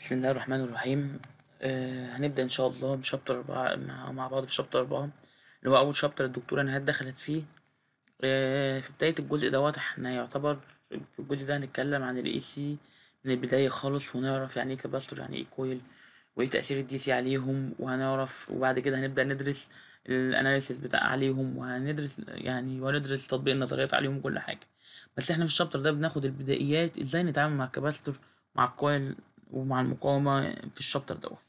بسم الله الرحمن الرحيم آه هنبدأ إن شاء الله بشابتر أربعة مع, مع بعض بشابتر أربعة اللي هو أول شابتر الدكتورة نهاد دخلت فيه آه في بداية الجزء دوت احنا يعتبر في الجزء ده هنتكلم عن ال AC من البداية خالص ونعرف يعني ايه كاباستور يعني ايه كويل وايه تأثير الدي سي عليهم وهنعرف وبعد كده هنبدأ ندرس الاناليسيس بتاع عليهم وهندرس يعني وهندرس تطبيق النظريات عليهم وكل حاجة بس احنا في الشابتر ده بناخد البدايات ازاي نتعامل مع الكاباستور مع الكويل ومع المقاومة في الشابتر دوت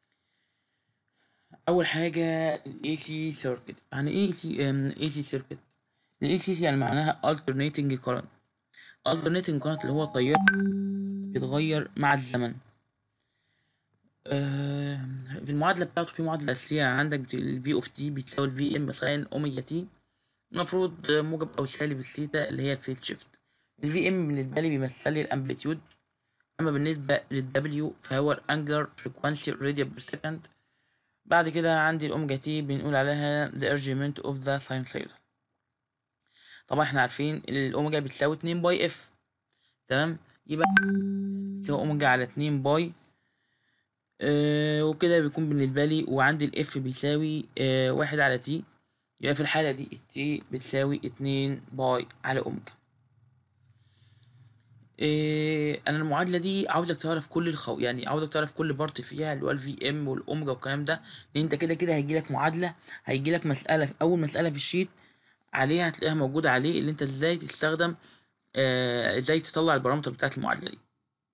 أول حاجة ال AC circuit يعني ايه AC ام AC circuit ال AC يعني معناها alternating current alternating current اللي هو التيار بيتغير مع الزمن آه، في المعادلة بتاعته في معادلة أساسية عندك ال V of T بتساوي ال VM بساين أوميجا تي المفروض موجب أو سالب الثيتا اللي هي الفيل شيفت ال VM بالنسبة لي بيمثل لي الأمبليتيود أما بالنسبة لل W فهو ال Angular Frequency Radian per second بعد كده عندي الأوميجا تي بنقول عليها the argument of the sinusoid طبعا احنا عارفين الأوميجا بتساوي اتنين باي اف تمام يبقى تساوي أوميجا على اتنين باي آه وكده بيكون بالنسبة لي وعندي الاف بيساوي آه واحد على تي يبقى في الحالة دي التي بتساوي اتنين باي على أوميجا إيه انا المعادله دي عاوزك تعرف كل الخو يعني عاوزك تعرف كل بارت فيها اللي هو الفي ام والاوميجا والكلام ده لان انت كده كده هيجيلك معادله هيجيلك مساله في اول مساله في الشيت عليها هتلاقيها موجوده عليه اللي انت ازاي تستخدم آه ازاي تطلع البارامتر بتاعت المعادله دي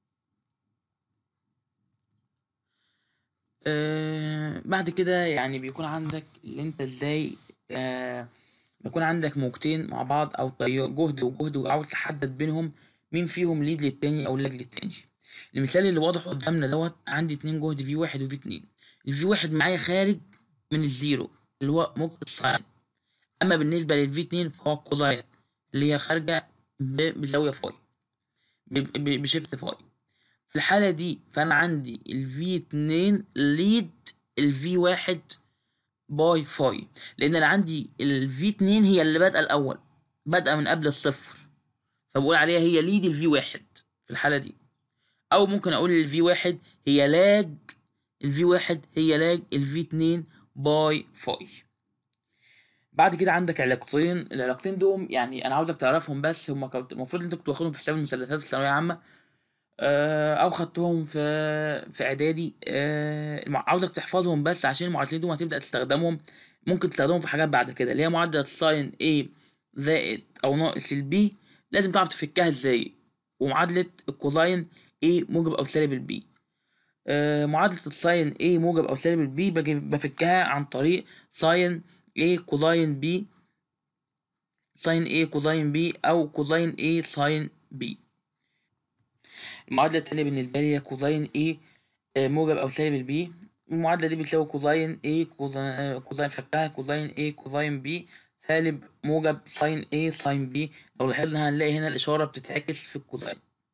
آه بعد كده يعني بيكون عندك اللي انت ازاي آه بيكون عندك موجتين مع بعض او تيار جهد وجهد وعاوز تحدد بينهم مين فيهم ليد للتاني او لاج للتاني المثال اللي واضح قدامنا دوت عندي اتنين جهد في واحد وفي اتنين الفي واحد معايا خارج من الزيرو اللي هو موجة الساين اما بالنسبة للفي اتنين فهو كوزاين اللي هي خارجة بزاوية فاي بشيفت فاي في الحالة دي فانا عندي الفي اتنين ليد الفي واحد باي فاي لان انا عندي الفي اتنين هي اللي بادئة الاول بادئة من قبل الصفر فبقول عليها هي ليد الفي واحد في الحالة دي أو ممكن أقول الفي واحد هي لاج الفي واحد هي لاج الفي اتنين باي فاي بعد كده عندك علاقتين العلاقتين دول يعني أنا عاوزك تعرفهم بس هما المفروض أنت كنت واخدهم في حساب المثلثات في الثانوية عامة أو خدتهم في في إعدادي عاوزك تحفظهم بس عشان المعادلتين دول هتبدأ تستخدمهم ممكن تستخدمهم في حاجات بعد كده اللي هي معادلة ساين A زائد أو ناقص البي لازم تعرف تفكها ازاي ومعادلة الكوزاين A موجب أو سالب البي آه معادلة الساين A موجب أو سالب البي بفكها عن طريق ساين A كوزاين B ساين A كوزاين B أو كوزاين A ساين B المعادلة التانية بالنسبة لي هي كوزاين A آه موجب أو سالب البي المعادلة دي بتساوي كوزاين A كوزاين, كوزاين فكها كوزاين A كوزاين B سالب موجب ساين A ساين B لو لاحظنا هنلاقي هنا الإشارة بتتعكس في الكوزاين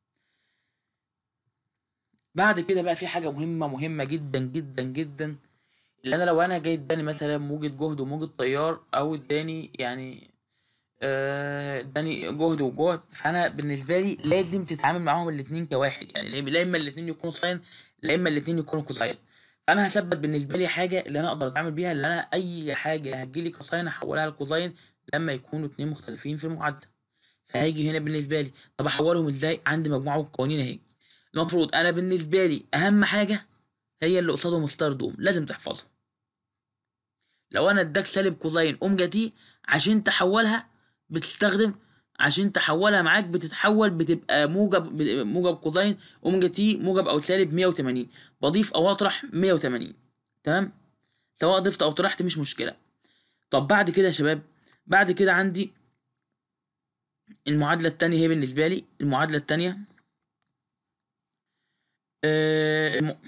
بعد كده بقى في حاجة مهمة مهمة جدا جدا جدا اللي أنا لو أنا جاي اداني مثلا موجة جهد وموجة تيار أو اداني يعني اداني آه جهد وجهد فأنا بالنسبة لي لازم تتعامل معاهم الاتنين كواحد يعني لا إما الاتنين يكونوا ساين لا إما الاتنين يكونوا كوزاين انا هثبت بالنسبه لي حاجه اللي انا اقدر اتعامل بيها اللي انا اي حاجه هتجيلي كوساين احولها لكوزاين لما يكونوا اتنين مختلفين في المعادله فهيجي هنا بالنسبه لي طب احولهم ازاي عندي مجموعه من القوانين اهي المفروض انا بالنسبه لي اهم حاجه هي اللي قصادهم ستار دوم لازم تحفظها لو انا اداك سالب كوزاين اومجا تي عشان تحولها بتستخدم عشان تحولها معاك بتتحول بتبقى موجب موجب كوزاين اوميجا تي موجب او سالب 180 بضيف او اطرح 180 تمام سواء ضفت او طرحت مش مشكله طب بعد كده يا شباب بعد كده عندي المعادله التانية هي بالنسبه لي المعادله التانية آه الم...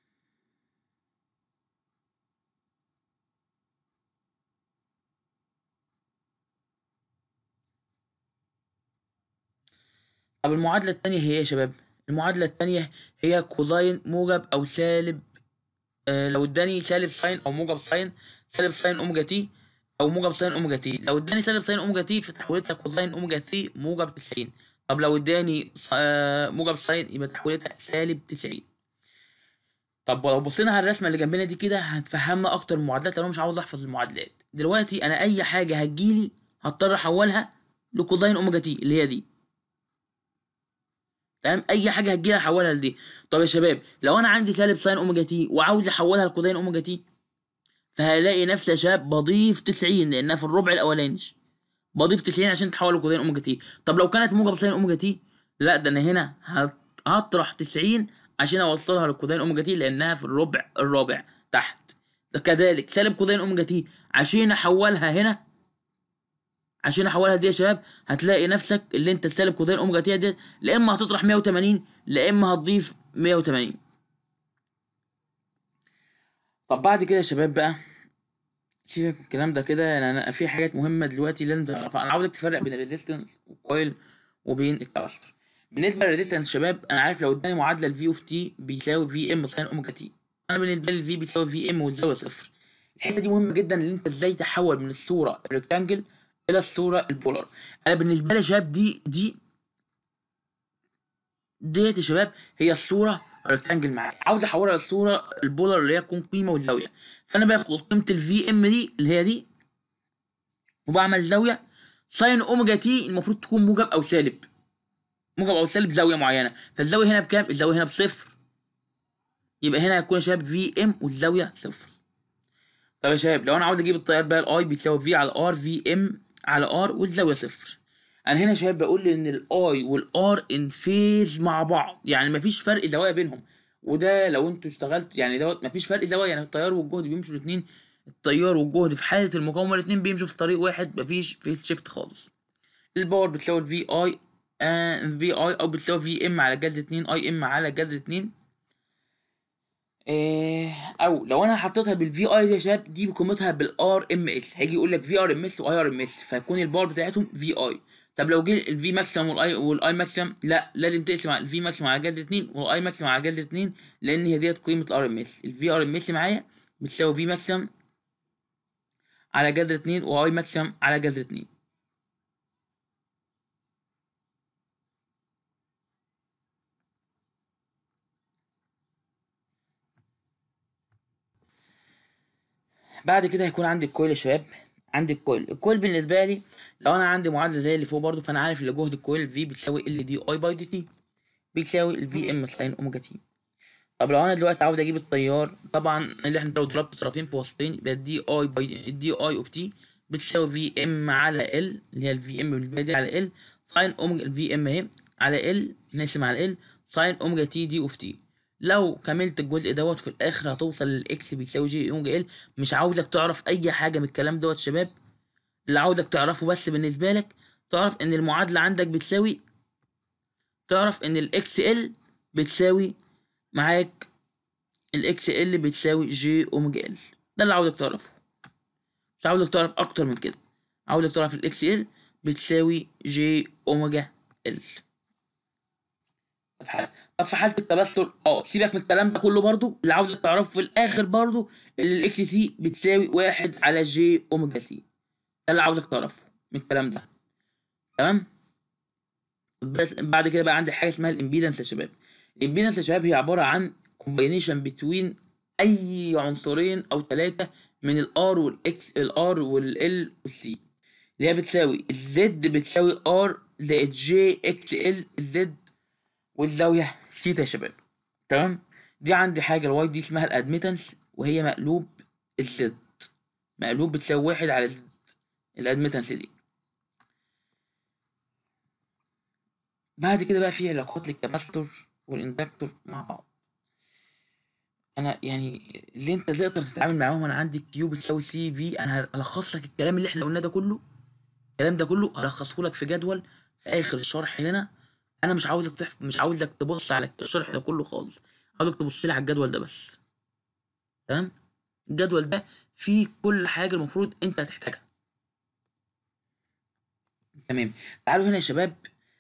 طب المعادلة التانية هي ايه يا شباب؟ المعادلة التانية هي كوزاين موجب أو سالب آه لو اداني سالب ساين أو موجب ساين سالب ساين أوميجا تي أو موجب ساين أوميجا تي لو اداني سالب ساين أوميجا تي فتحولتها كوزاين أوميجا تي موجب تسعين طب لو اداني موجب ساين يبقى تحولتها سالب تسعين طب ولو بصينا على الرسمه اللي جنبنا دي كده هتفهمنا اكتر المعادلات لو انا مش عاوز احفظ المعادلات دلوقتي انا اي حاجه هتجيلي هضطر احولها لكوزين اوميجا تي اللي هي دي تمام اي حاجه هتجيلي احولها لدي طب يا شباب لو انا عندي سالب ساين اوميجا تي وعاوز احولها لكوزين اوميجا تي فهلاقي نفسي يا شباب بضيف 90 لانها في الربع الاولاني بضيف 90 عشان تحول لكوزين اوميجا تي طب لو كانت موجب ساين اوميجا تي لا ده انا هنا هت- هطرح 90 عشان اوصلها للكوزين اوميجا تي لانها في الربع الرابع تحت ده كذلك سالب كوزين اوميجا تي عشان احولها هنا عشان احولها دي يا شباب هتلاقي نفسك اللي انت السالب كوزين اوميجا تي دي لا اما هتطرح 180 لا اما هتضيف 180 طب بعد كده يا شباب بقى سيبك من الكلام ده كده انا أنا في حاجات مهمه دلوقتي لازم تعرفها انا عاوزك تفرق بين الريزيستنس والكويل وبين الكاباستور بالنسبه للريزيستنس شباب انا عارف لو اداني معادله الفي اوف تي بيساوي في ام ساين اوميجا تي انا بالنسبه لي الفي بيساوي في ام والزاويه صفر الحته دي مهمه جدا ان انت ازاي تحول من الصوره الريكتانجل الى الصوره البولار انا بالنسبه لي يا شباب دي دي ديت يا شباب هي الصوره ريكتانجل معايا عاوز احولها للصوره البولار اللي هي تكون قيمه والزاويه فانا باخد قيمه الفي ام دي اللي هي دي وبعمل زاويه ساين اوميجا تي المفروض تكون موجب او سالب موجب او سالب زاويه معينه فالزاويه هنا بكام الزاويه هنا بصفر يبقى هنا هيكون يا شباب في ام والزاويه صفر طب يا شباب لو انا عاوز اجيب التيار بقى الاي بيساوي في على ار في ام على ار والزاويه صفر انا هنا يا شباب بقول ان الاي والار ان فيز مع بعض يعني مفيش فرق زوايا بينهم وده لو انتوا اشتغلت يعني دوت مفيش فرق زوايا يعني التيار والجهد بيمشوا الاثنين التيار والجهد في حاله المقاومه الاثنين بيمشوا في طريق واحد مفيش فيز شيفت خالص الباور بتساوي الفي اي في اي او بتساوي في ام على جذر 2 اي ام على جذر 2 إيه او لو انا حطيتها بالفي اي دي يا شباب دي بقيمتها بالار ام اس هيجي يقول لك في ار ام اس واي ار ام اس فيكون الباور بتاعتهم في اي طب لو جه الفي ماكسيمم والاي والاي ماكسيمم لا لازم تقسم على الفي ماكسيمم على جذر 2 والاي ماكسيمم على جذر 2 لان هي ديت قيمه الار ام اس الفي ار ام اس معايا بتساوي في ماكسيمم على جذر 2 واي ماكسيمم على جذر 2 بعد كده هيكون عندي الكويل يا شباب عندي الكويل الكويل بالنسبه لي لو انا عندي معادله زي اللي فوق برضو فانا عارف ان جهد الكويل في بتساوي ال دي اي باي دي تي بيساوي الفي ام ساين اوميجا تي طب لو انا دلوقتي عاوز اجيب التيار طبعا اللي احنا لو ضربت طرفين في وسطين يبقى الدي اي باي الدي اي اوف تي بتساوي في ام على ال اللي هي الفي ام بالنسبه دي على ال ساين اوميجا الفي ام اهي على ال نقسم على ال ساين اوميجا تي دي اوف تي لو كملت الجزء دوت في الاخر هتوصل للاكس بيساوي جي اوميجا ال مش عاوزك تعرف اي حاجه من الكلام دوت شباب اللي عاوزك تعرفه بس بالنسبه لك تعرف ان المعادله عندك بتساوي تعرف ان الاكس ال بتساوي معاك الاكس ال بتساوي جي اوميجا ال ده اللي عاوزك تعرفه مش عاوزك تعرف اكتر من كده عاوزك تعرف الاكس ال بتساوي جي اوميجا ال طب في حاله التبستر اه سيبك من الكلام ده كله برضو اللي عاوزك تعرفه في الاخر برضو ان الاكس سي بتساوي واحد على جي اوميجا سي ده اللي عاوزك تعرفه من الكلام ده تمام بس بعد كده بقى عندي حاجه اسمها الامبيدنس يا شباب الامبيدنس يا شباب هي عباره عن كومبينيشن بتوين اي عنصرين او ثلاثه من الار والاكس الار والال والسي اللي هي بتساوي الزد بتساوي ار زائد جي اكس ال الزد والزاويه سيتا يا شباب تمام دي عندي حاجه الواي دي اسمها الادميتنس وهي مقلوب الزد مقلوب بتساوي واحد على زد الادميتنس دي بعد كده بقى في علاقات للكاباستور والاندكتور مع بعض انا يعني اللي انت تقدر تتعامل معاهم انا عندي كيو بتساوي سي في انا هلخص لك الكلام اللي احنا قلناه ده كله الكلام ده كله هلخصه لك في جدول في اخر الشرح هنا انا مش عاوزك تحف... مش عاوزك تبص على الشرح ده كله خالص عاوزك تبص لي على الجدول ده بس تمام الجدول ده فيه كل حاجه المفروض انت هتحتاجها تمام تعالوا هنا يا شباب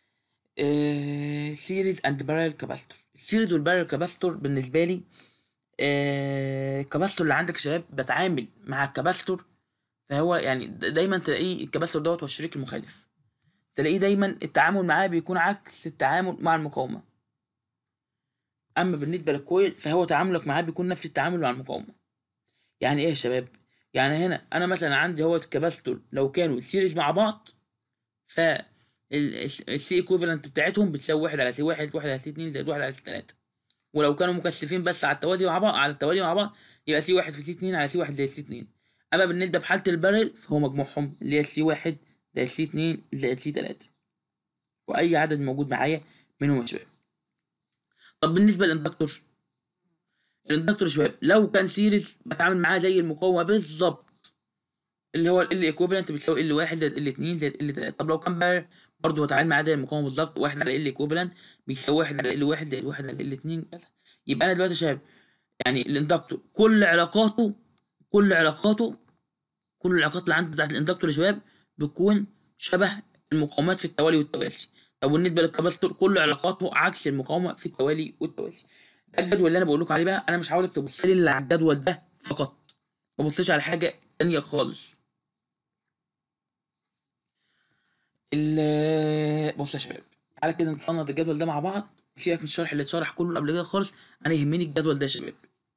سيريز اند بارل كاباستور السيريز والبارل كاباستور بالنسبه لي آه، الكاباستور اللي عندك يا شباب بتعامل مع الكاباستور فهو يعني د- دايما تلاقيه الكاباستور دوت هو الشريك المخالف تلاقيه دايما التعامل معاه بيكون عكس التعامل مع المقاومه اما بالنسبه للكويل فهو تعاملك معاه بيكون نفس التعامل مع المقاومه يعني ايه يا شباب يعني هنا انا مثلا عندي هو الكباستور لو كانوا سيريز مع بعض ف السي ايكوفالنت بتاعتهم بتساوي واحد على سي واحد واحد على سي اتنين زائد واحد على سي تلاتة ولو كانوا مكثفين بس على التوازي مع بعض على التوالي مع بعض يبقى سي واحد في سي اتنين على سي واحد زائد سي اتنين اما بالنسبه في حاله البارل فهو مجموعهم اللي هي سي واحد زائد سي اتنين زائد سي تلاتة واي عدد موجود معايا منهم يا شباب طب بالنسبه للاندكتور الاندكتور يا شباب لو كان سيريز بتعامل معاه زي المقاومه بالظبط اللي هو ال ايكوفالنت بتساوي ال واحد زائد ال اتنين زائد ال تلاته طب لو كان بارل برضه بتعامل معاه زي المقاومه بالظبط واحد على ال ايكوفالنت بيساوي واحد على ال واحد زائد واحد على ال اتنين كذا يبقى انا دلوقتي يا شباب يعني الاندكتور كل علاقاته كل علاقاته كل العلاقات اللي عندي بتاعت الاندكتور يا شباب بتكون شبه المقاومات في التوالي والتوازي طب بالنسبه للكاباستور كل علاقاته عكس المقاومه في التوالي والتوازي ده الجدول اللي انا بقول لكم عليه بقى انا مش عاوزك تبص لي على الجدول ده فقط ما تبصش على حاجه تانية خالص ال بص يا شباب تعالى كده نفند الجدول ده مع بعض سيبك من الشرح اللي اتشرح كله قبل كده خالص انا يهمني الجدول ده يا شباب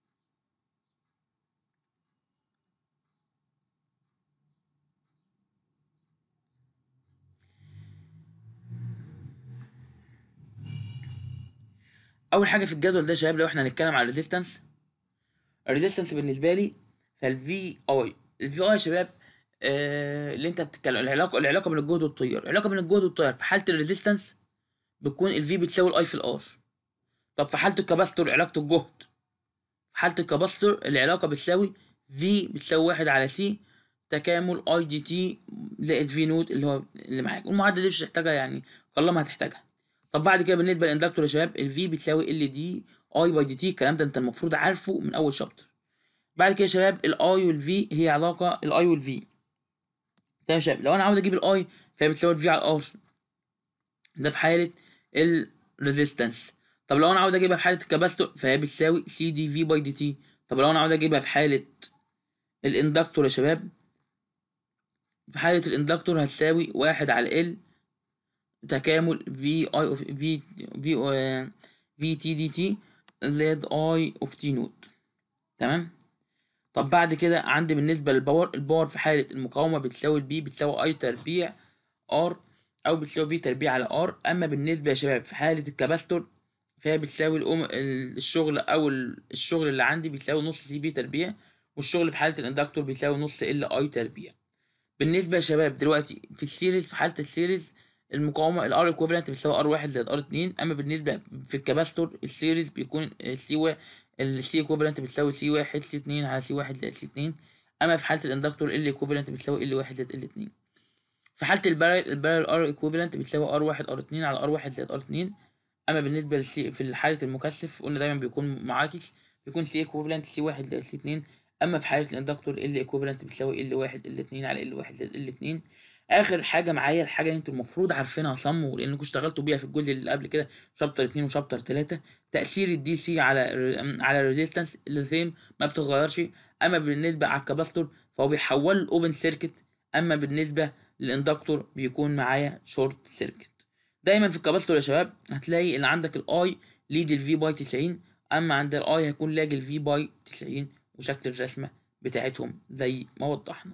اول حاجه في الجدول ده يا شباب لو احنا هنتكلم على الريزيستنس الريزيستنس بالنسبه لي فالفي اي الفي اي يا شباب آه اللي انت بتتكلم العلاقه العلاقه بين الجهد والتيار العلاقه بين الجهد والتيار في حاله الريزيستنس بتكون الفي بتساوي الاي في الار طب في حاله الكاباستور علاقه الجهد في حاله الكاباستور العلاقه بتساوي في بتساوي واحد على سي تكامل اي دي تي زائد في نوت اللي هو اللي معاك المعادله دي مش هتحتاجها يعني قلما هتحتاجها طب بعد كده بالنسبه للاندكتور يا شباب الفي بتساوي ال دي اي باي دي تي الكلام ده انت المفروض عارفه من اول شابتر بعد كده يا شباب الاي والفي هي علاقه الاي والفي تمام يا شباب لو انا عاوز اجيب الاي فهي بتساوي الفي على الار ده في حاله الريزيستنس طب لو انا عاوز اجيبها في حاله الكاباستور فهي بتساوي سي دي في باي دي تي طب لو انا عاوز اجيبها في حاله الاندكتور يا شباب في حالة الاندكتور هتساوي واحد على ال تكامل في اي اوف في في في تي دي تي زائد اي اوف تي نوت تمام طب بعد كده عندي بالنسبة للباور الباور في حالة المقاومة بتساوي البي بتساوي اي تربيع ار او بتساوي في تربيع على ار اما بالنسبة يا شباب في حالة الكاباستور فهي بتساوي الأم الشغل او الشغل اللي عندي بيساوي نص سي في تربيع والشغل في حالة الاندكتور بيساوي نص ال اي تربيع بالنسبة يا شباب دلوقتي في السيريز في حالة السيريز المقاومة الار ايكوفالنت بتساوي ار واحد زائد ار اتنين اما بالنسبة في الكاباستور السيريز بيكون سي السي ايكوفالنت بتساوي سي واحد سي اتنين على سي واحد زائد سي اتنين اما في حالة الاندكتور ال ايكوفالنت بتساوي ال واحد زائد ال اتنين في حالة البارل البارل ار ايكوفالنت بتساوي ار واحد ار اتنين على ار واحد زائد ار اتنين اما بالنسبة للسي في حالة المكثف قلنا دايما بيكون معاكس بيكون سي ايكوفالنت سي واحد زائد سي اتنين اما في حاله الاندكتور ال ايكوفالنت بتساوي ال واحد ال اتنين على ال واحد زائد ال اتنين اخر حاجه معايا الحاجه اللي انتوا المفروض عارفينها صم ولانكم اشتغلتوا بيها في الجزء اللي قبل كده شابتر اتنين وشابتر تلاتة تاثير الدي سي على على الريزيستنس الثيم ما بتتغيرش اما بالنسبه على الكاباستور فهو بيحول الاوبن سيركت اما بالنسبه للاندكتور بيكون معايا شورت سيركت دايما في الكاباستور يا شباب هتلاقي ان عندك الاي ليد الفي باي 90 اما عند الاي هيكون لاج الفي باي 90 وشكل الرسمة بتاعتهم زي ما وضحنا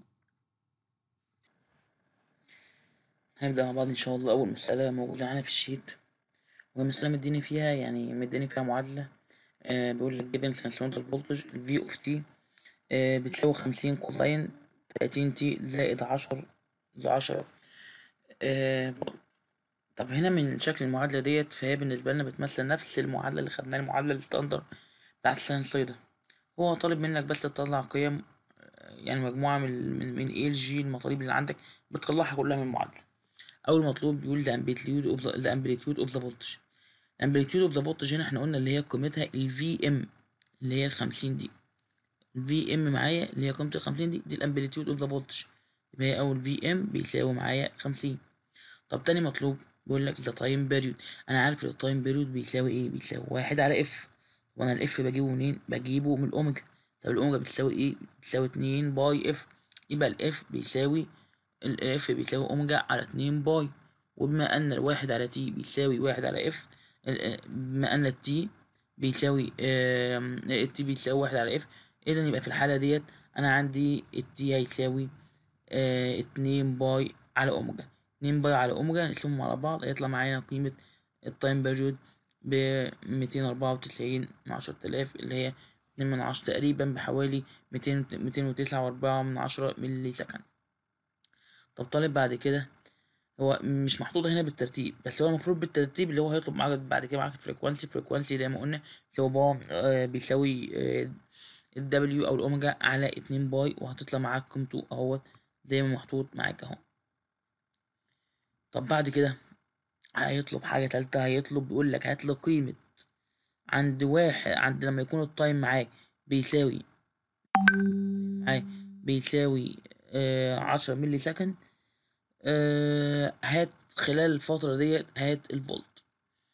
هنبدأ مع بعض إن شاء الله أول مسألة موجودة معانا في الشيت والمسألة مديني فيها يعني مديني فيها معادلة آه بيقول لك given transcendental voltage V of T آه بتساوي خمسين كوزين تلاتين تي زائد عشر زائد عشرة آه طب هنا من شكل المعادلة ديت فهي بالنسبة لنا بتمثل نفس المعادلة اللي خدناها المعادلة الستاندر بتاعت الساينسويدال هو طالب منك بس تطلع قيم يعني مجموعة من من من اي جي المطالب اللي عندك بتطلعها كلها من المعادلة أول مطلوب بيقول the amplitude of the, the amplitude of the voltage amplitude of the voltage هنا احنا قلنا اللي هي قيمتها ال VM اللي هي الخمسين دي ال VM معايا اللي هي قيمة الخمسين دي دي الامبليتيود اوف ذا voltage يبقى هي أول VM بيساوي معايا خمسين طب تاني مطلوب بيقول لك the time period أنا عارف ال time period بيساوي ايه بيساوي واحد على اف وانا الاف بجيبه منين بجيبه من الاوميجا طب الاوميجا بتساوي ايه بتساوي اتنين باي اف يبقى الاف بيساوي الاف بيساوي اوميجا على اتنين باي وبما ان الواحد على تي بيساوي واحد على اف بما ان التي بيساوي التي بيساوي واحد على اف اذا يبقى في الحالة ديت انا عندي التي هيساوي آه، اتنين باي على اوميجا اتنين باي على اوميجا نقسمهم على بعض هيطلع معانا قيمة التايم بيريود بميتين أربعة وتسعين من عشرة آلاف اللي هي اتنين من عشرة تقريبا بحوالي ميتين ميتين وتسعة وأربعة من عشرة ملي سكند طب طالب بعد كده هو مش محطوط هنا بالترتيب بس هو المفروض بالترتيب اللي هو هيطلب معاك بعد كده معاك الفريكوانسي فريكوانسي زي ما قلنا سوى با آه، بيساوي الدبليو او الاوميجا على اتنين باي وهتطلع معاك قيمته اهوت زي ما محطوط معاك اهو طب بعد كده هيطلب حاجة تالتة هيطلب بيقول لك هات لي قيمة عند واحد عند لما يكون التايم معاك بيساوي معاك بيساوي آه عشرة ملي سكند آه هات خلال الفترة ديت هات الفولت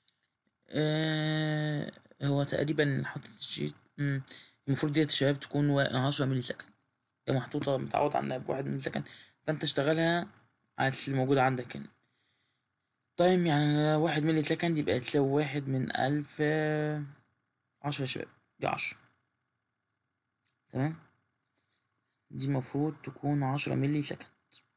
آه هو تقريبا حاطط الشيت مم. المفروض ديت يا شباب تكون وا- عشرة ملي سكند هي محطوطة متعود عنها بواحد ملي سكند فانت اشتغلها على اللي موجود عندك هنا تايم يعني واحد ملي سكند يبقى تساوي واحد من ألف آه، عشرة يا شباب دي عشرة تمام دي المفروض تكون عشرة ملي سكند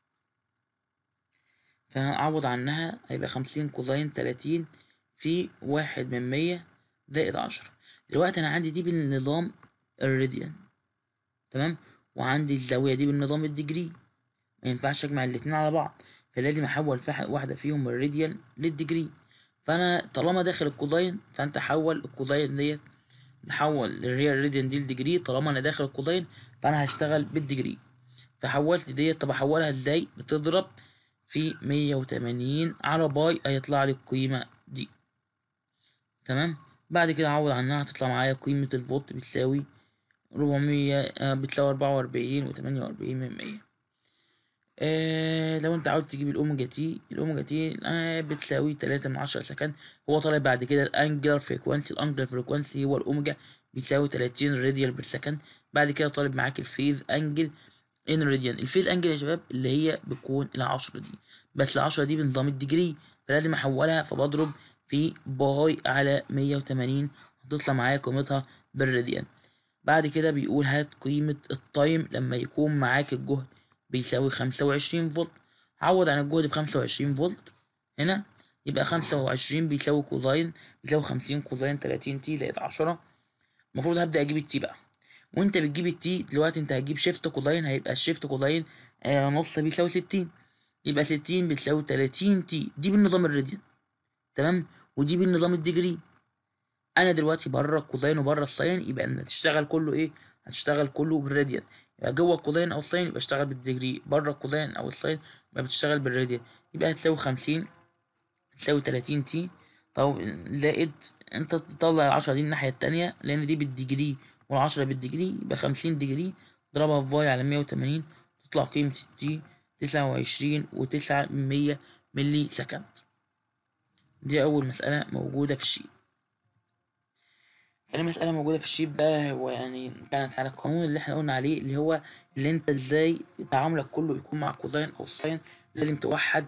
فهنعوض عنها هيبقى خمسين كوزين تلاتين في واحد من مية زائد عشرة دلوقتي أنا عندي دي بالنظام الراديان تمام وعندي الزاوية دي بالنظام الديجري ما ينفعش أجمع الاتنين على بعض فلازم أحول فح- واحدة فيهم من الراديان للديجري فأنا طالما داخل الكوزين فأنت حول الكوزين ديت نحول الريال راديان دي لديجري طالما أنا داخل الكوزين فأنا هشتغل بالديجري فحولت ديت طب أحولها ازاي بتضرب في مية وتمانين على باي هيطلع لي القيمة دي تمام بعد كده أعوض عنها هتطلع معايا قيمة الفولت بتساوي ربعمية آه، بتساوي أربعة وأربعين وتمانية وأربعين من مية آه لو انت عاوز تجيب الاوميجا تي الاوميجا تي آه بتساوي تلاتة من عشرة سكند هو طالب بعد كده الانجلر فريكوانسي الانجلر فريكوانسي هو الاوميجا بيساوي تلاتين راديال بير سكند بعد كده طالب معاك الفيز انجل ان راديان الفيز انجل يا شباب اللي هي بتكون العشرة دي بس العشرة دي بنظام الديجري فلازم احولها فبضرب في باي على مية وتمانين هتطلع معايا قيمتها بالراديان بعد كده بيقول هات قيمة التايم لما يكون معاك الجهد بيساوي خمسة وعشرين فولت عوض عن الجهد بخمسة وعشرين فولت هنا يبقى خمسة وعشرين بيساوي كوزين بيساوي خمسين كوزين تلاتين تي زائد عشرة المفروض هبدأ أجيب التي بقى وانت بتجيب التي دلوقتي انت هتجيب شيفت كوزين هيبقى الشيفت كوزين آه نص بيساوي ستين يبقى ستين بتساوي تلاتين تي دي بالنظام الراديان تمام ودي بالنظام الديجري انا دلوقتي بره الكوزين وبره الساين يبقى ان هتشتغل كله ايه هتشتغل كله بالراديان يبقى جوه الكوزين او الساين يبقى اشتغل بالديجري بره الكوزين او الساين يبقى بتشتغل بالراديان يبقى هتساوي خمسين تساوي تلاتين تي طب زائد انت تطلع العشرة دي الناحية التانية لأن دي بالديجري والعشرة بالديجري يبقى خمسين ديجري اضربها في باي على مية وتمانين تطلع قيمة التي تسعة وعشرين وتسعة من مية ملي سكند دي أول مسألة موجودة في الشيت تاني مسألة موجودة في الشيت ده هو يعني كانت على القانون اللي احنا قلنا عليه اللي هو اللي انت ازاي تعاملك كله يكون مع كوزين او ساين لازم توحد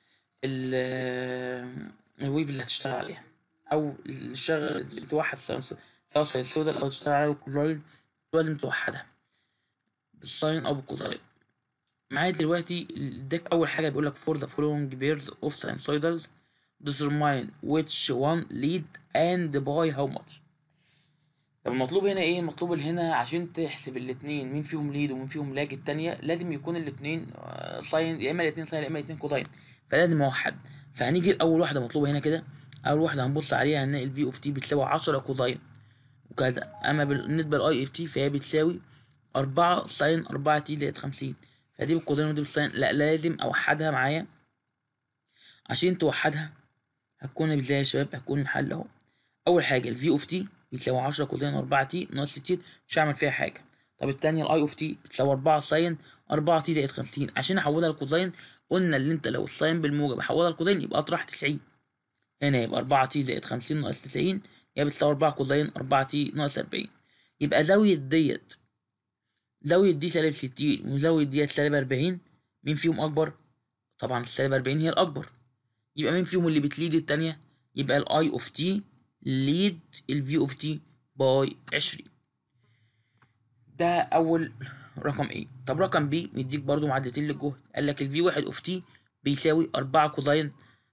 ال الويف اللي هتشتغل عليها او الشغل توحد سواء ساينسودال او تشتغل على الكوزين لازم توحدها بالساين او بالكوزين معايا دلوقتي اداك اول حاجه بيقول لك for the following pairs of sinusoidals determine which one lead and by how much طب المطلوب هنا ايه المطلوب هنا عشان تحسب الاتنين مين فيهم ليد ومين فيهم لاج التانية لازم يكون الاتنين آه، ساين يا اما الاتنين ساين يا اما الاتنين كوزين فلازم اوحد فهنيجي لاول واحده مطلوبه هنا كده اول واحده هنبص عليها هنلاقي الفي اوف تي بتساوي 10 كوزين وكذا اما بالنسبه للاي اف تي فهي بتساوي أربعة ساين أربعة تي زائد خمسين فدي بالكوزين ودي بالساين لا لازم أوحدها معايا عشان توحدها هتكون ازاي يا شباب هتكون الحل اهو أول حاجة الفي اوف تي بتساوي عشرة كوزين أربعة تي ناقص ستين مش هعمل فيها حاجة طب التانية الاي اوف تي بتساوي أربعة ساين أربعة تي زائد خمسين عشان أحولها لكوزين قلنا اللي أنت لو الساين بالموجب أحولها لكوزين يبقى أطرح تسعين هنا يبقى أربعة تي زائد خمسين ناقص تسعين يبقى بتساوي أربعة كوزين أربعة تي ناقص أربعين يبقى زاوية ديت زاوية دي سالب ستين وزاوية ديت سالب أربعين مين فيهم أكبر؟ طبعا السالب أربعين هي الأكبر يبقى مين فيهم اللي بتليد التانية؟ يبقى الأي أوف تي ليد الفي اوف تي باي 20 ده اول رقم ايه طب رقم بي مديك برضو معادلتين للجهد قال لك الفي واحد اوف تي بيساوي 4 كوزين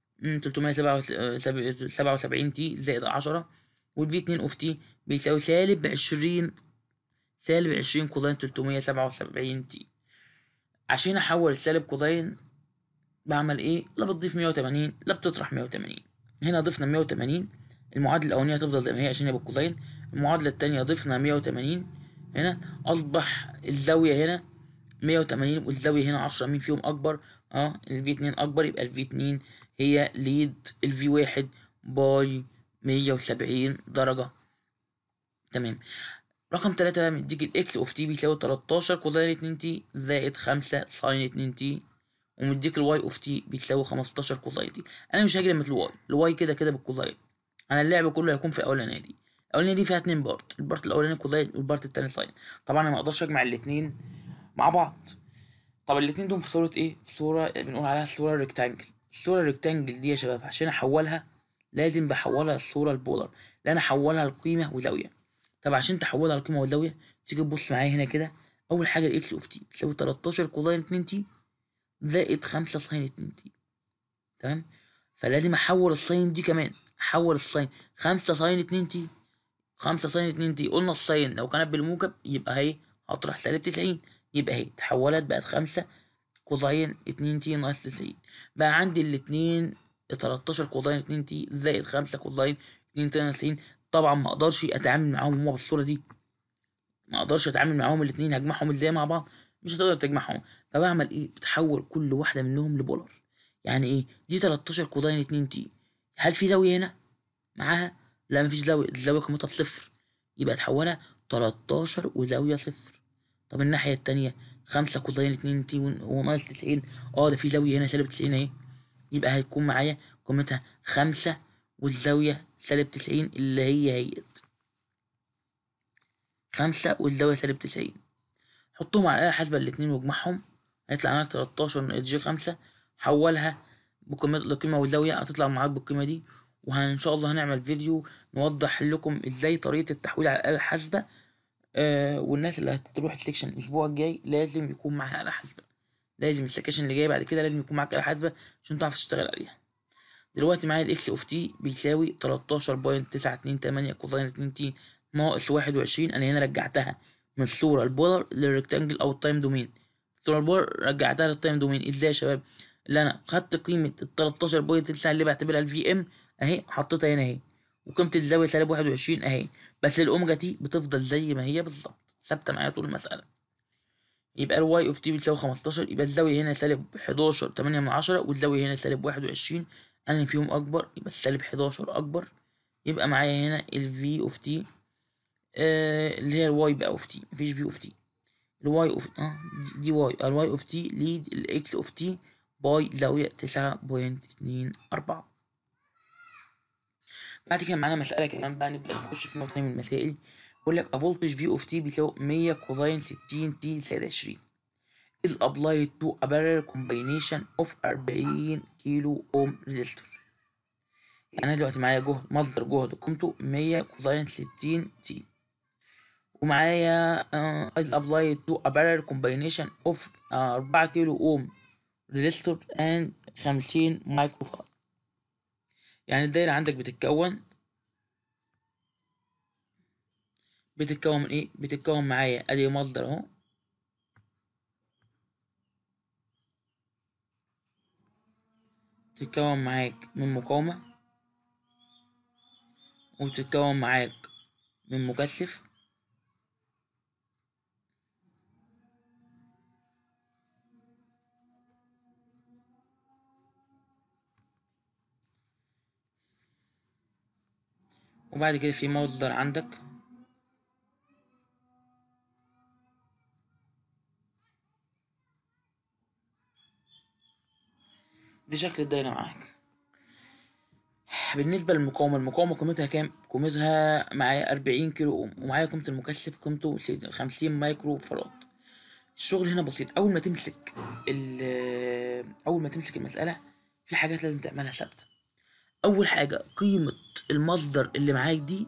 377 تي زائد 10 والفي 2 اوف تي بيساوي سالب 20 سالب 20 كوزين 377 تي عشان احول السالب كوزين بعمل ايه لا بتضيف 180 لا بتطرح 180 هنا ضفنا 180 المعادلة الأولانية هتفضل زي ما هي عشان هي بالكوزين المعادلة التانية ضفنا 180 هنا أصبح الزاوية هنا 180 والزاوية هنا 10 مين فيهم أكبر اه الفي 2 أكبر يبقى الفي 2 هي ليد الفي واحد باي 170 درجة تمام رقم تلاتة بقى مديك الاكس اوف تي بيساوي 13 كوزين 2 تي زائد 5 ساين 2 تي ومديك الواي اوف تي بيساوي 15 كوزين تي انا مش هاجي مثل الواي الواي كده كده بالكوزين انا اللعب كله هيكون في الاولانيه دي الاولانيه دي فيها اتنين بارت البارت الاولاني كوزين والبارت التاني ساين طبعا انا ما اقدرش اجمع الاتنين مع بعض طب الاتنين دول في صوره ايه في صوره بنقول عليها الصوره الريكتانجل الصوره الريكتانجل دي يا شباب عشان احولها لازم بحولها الصوره البولر لان احولها لقيمه وزاويه طب عشان تحولها لقيمه وزاويه تيجي تبص معايا هنا كده اول حاجه الاكس اوف تي بتساوي 13 كوزين 2 تي زائد 5 ساين 2 تي تمام فلازم احول الساين دي كمان احول الساين 5 ساين 2 تي 5 ساين 2 تي قلنا الساين لو كانت بالموجب يبقى اهي هطرح سالب 90 يبقى اهي اتحولت بقت 5 كوزين 2 تي ناقص 90 بقى عندي الاتنين 13 كوزين 2 تي زائد 5 كوزين 2 تي ناقص 90 طبعا ما اقدرش اتعامل معاهم هما بالصوره دي ما اقدرش اتعامل معاهم الاتنين هجمعهم ازاي مع بعض مش هتقدر تجمعهم فبعمل ايه بتحول كل واحده منهم لبولر يعني ايه دي 13 كوزين 2 تي هل في زاويه هنا معاها لا مفيش زاويه الزاويه قيمتها بصفر يبقى تحولها 13 وزاويه صفر طب الناحيه التانية 5 كوزين 2 تي وناقص 90 اه ده في زاويه هنا سالب 90 اهي يبقى هيكون معايا قيمتها 5 والزاويه سالب 90 اللي هي هيت خمسة والزاوية سالب 90 حطهم على الآلة الحاسبة الاتنين واجمعهم هيطلع معاك 13 ناقص جي 5 حولها بقيمة القيمة والزاوية هتطلع معاك بالقيمة دي وإن شاء الله هنعمل فيديو نوضح لكم ازاي طريقة التحويل على الآلة الحاسبة آه والناس اللي هتروح السكشن الأسبوع الجاي لازم يكون معاها آلة حاسبة لازم السكشن اللي جاي بعد كده لازم يكون معاك آلة حاسبة عشان تعرف تشتغل عليها دلوقتي معايا الاكس اوف تي بيساوي 13.928 كوزين 2 تي ناقص 21 انا هنا رجعتها من الصورة البولر للريكتانجل او التايم دومين الصورة البولر رجعتها للتايم دومين ازاي يا شباب اللي انا خدت قيمة ال 13.9 اللي بعتبرها الفي ام اهي حطيتها هنا اهي وقيمة الزاوية سالب 21 اهي بس الاوميجا تي بتفضل زي ما هي بالظبط ثابتة معايا طول المسألة يبقى الواي اوف تي بيساوي 15 يبقى الزاوية هنا سالب 11 8 من 10 والزاوية هنا سالب 21 أنا فيهم أكبر يبقى السالب 11 أكبر يبقى معايا هنا ال v of t آه اللي هي الواي بقى اوف تي مفيش في اوف تي الواي اوف اه دي واي الواي اوف تي ليد الاكس اوف تي باي زاوية تسعة بوينت اتنين أربعة بعد كده معانا مسألة كمان بقى نبدأ نخش في نقطة من المسائل بيقول لك فولتج في اوف تي بيساوي مية كوزين ستين تي زائد عشرين is applied to a parallel combination of 40 كيلو اوم ريزيستور يعني انا دلوقتي معايا جهد مصدر جهد قيمته 100 كوزين 60 تي ومعايا uh, is applied to a parallel combination of uh, 4 كيلو اوم ريزيستور and 50 مايكرو فاراد يعني الدايرة عندك بتتكون بتتكون من ايه بتتكون معايا ادي مصدر اهو تتكون معاك من مقاومة وتتكون معاك من مكثف وبعد كده في مصدر عندك دي شكل الدايرة معاك بالنسبة للمقاومة المقاومة قيمتها كام؟ قيمتها معايا أربعين كيلو أوم ومعايا قيمة المكثف قيمته خمسين مايكرو فراد الشغل هنا بسيط أول ما تمسك أول ما تمسك المسألة في حاجات لازم تعملها ثابتة أول حاجة قيمة المصدر اللي معاك دي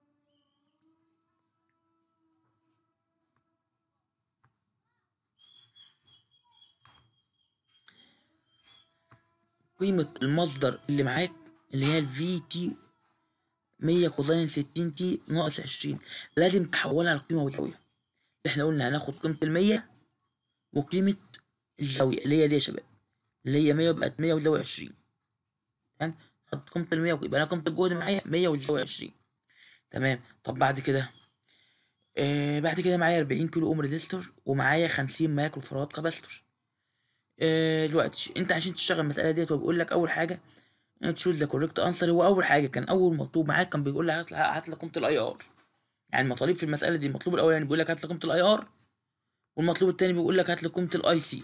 قيمة المصدر اللي معاك اللي هي الفي تي مية كوزين ستين تي ناقص عشرين لازم تحولها لقيمة وزاوية احنا قلنا هناخد قيمة المية وقيمة الزاوية اللي هي دي يا شباب اللي هي مية بقت مية وزاوية عشرين تمام خدت قيمة المية يبقى أنا قيمة الجهد معايا مية والزاوية عشرين تمام طب بعد كده آه بعد كده معايا أربعين كيلو أوم ريزيستور ومعايا خمسين مايكرو فراد كاباستور آه دلوقتي انت عشان تشتغل المسألة ديت هو بيقول لك أول حاجة تشوز ذا كوريكت انسر هو أول حاجة كان أول مطلوب معاك كان بيقول لك هات هات لك قيمة الأي ار يعني المطالب في المسألة دي المطلوب الأولاني يعني بيقول لك هات لك قيمة الأي ار والمطلوب التاني بيقول لك هات لك قيمة الأي سي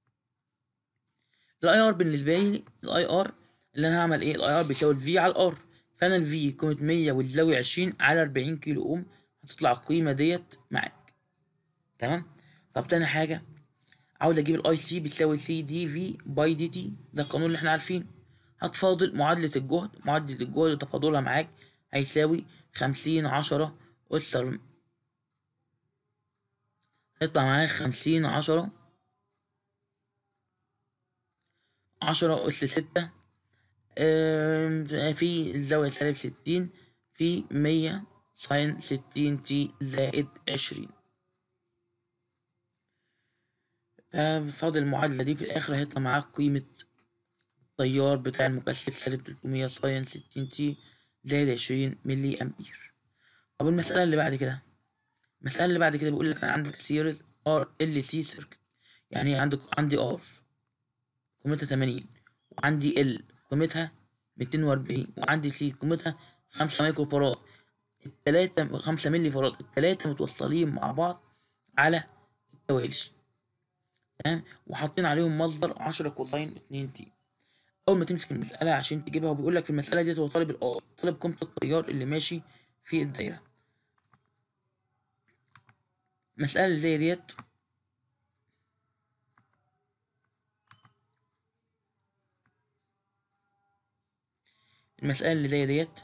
الاي ار بالنسبة لي الاي ار اللي انا هعمل ايه الاي ار بيساوي الفي على الار فانا الفي قيمة مية والزاوية عشرين على أربعين كيلو اوم هتطلع القيمة ديت معاك تمام طب تاني حاجة عاوز اجيب الاي سي بتساوي سي دي في باي دي تي ده القانون اللي احنا عارفينه هتفاضل معادلة الجهد معادلة الجهد تفاضلها معاك هيساوي خمسين عشرة أسر هيطلع معاك خمسين عشرة عشرة أس ستة في الزاوية سالب ستين في مية ساين ستين تي زائد عشرين ففاضل المعادلة دي في الآخر هيطلع معاك قيمة التيار بتاع المكثف سالب تلتمية ساين ستين تي زائد عشرين ملي أمبير طب المسألة اللي بعد كده المسألة اللي بعد كده بيقول لك عندك سيريز ار ال سي سيركت يعني عندك عندي ار قيمتها تمانين وعندي ال قيمتها ميتين وأربعين وعندي سي قيمتها خمسة مايكرو فراد التلاتة خمسة ملي فراد التلاتة متوصلين مع بعض على التوالي تمام وحاطين عليهم مصدر عشرة كوساين اتنين تي أول ما تمسك المسألة عشان تجيبها وبيقول لك في المسألة ديت هو طالب الآر طالب قيمة التيار اللي ماشي في الدايرة المسألة اللي زي ديت المسألة اللي زي ديت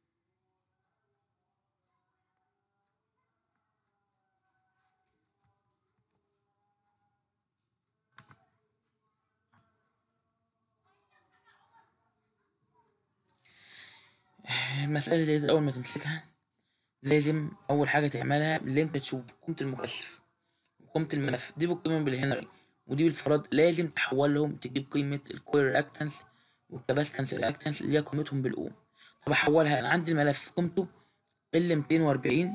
المسألة ديت أول ما تمسكها لازم أول حاجة تعملها اللي أنت تشوف قيمة المكثف وقيمة الملف دي بقيمة بالهنري ودي بالفراد لازم تحولهم تجيب قيمة الكوير رياكتنس والكاباستنس رياكتنس اللي هي قيمتهم بالأوم طب أحولها أنا عندي الملف قيمته ال 240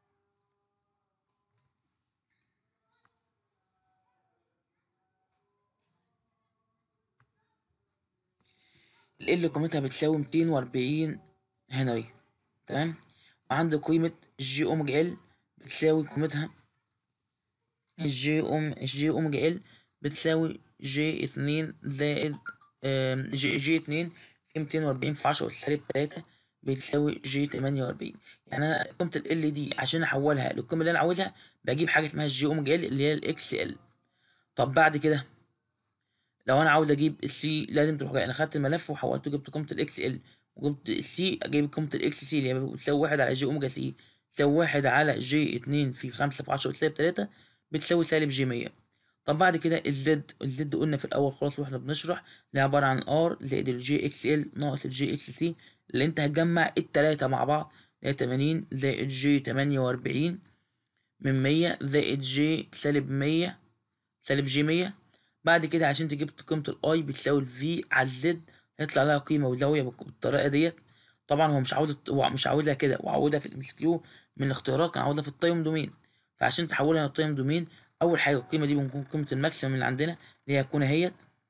ال قيمتها بتساوي 240 هنري تمام وعندي قيمة الجي اوميجا ال بتساوي قيمتها الجي اوم الجي اوميجا ال بتساوي جي اتنين زائد جي, جي اتنين في ميتين وأربعين في عشرة سالب تلاتة بتساوي جي تمانية وأربعين يعني أنا قيمة ال ال دي عشان أحولها للقيمة اللي أنا عاوزها بجيب حاجة اسمها الجي اوميجا ال اللي هي الإكس ال طب بعد كده لو أنا عاوز أجيب السي لازم تروح جاي أنا خدت الملف وحولته جبت قيمة الإكس ال وجبت السي أجيب قيمة الإكس سي اللي هي بتساوي واحد على جي أوميجا سي تساوي واحد على جي اتنين في خمسة في عشرة سالب تلاتة بتساوي سالب جي مية طب بعد كده الزد الزد قلنا في الأول خلاص واحنا بنشرح اللي عبارة عن ار زائد الجي اكس ال ناقص الجي اكس سي اللي انت هتجمع التلاتة مع بعض اللي هي تمانين زائد جي تمانية وأربعين من مية زائد جي سالب مية سالب جي مية بعد كده عشان تجيب قيمة الاي بتساوي الفي على الزد هيطلع لها قيمة وزاوية بالطريقة ديت طبعا هو مش عاوز هو مش عاوزها كده وعاوزها في الام كيو من الاختيارات كان عاوزها في التايم دومين فعشان تحولها للتايم دومين اول حاجه القيمه دي بنكون قيمه الماكسيمم اللي عندنا اللي هي هتكون اهيت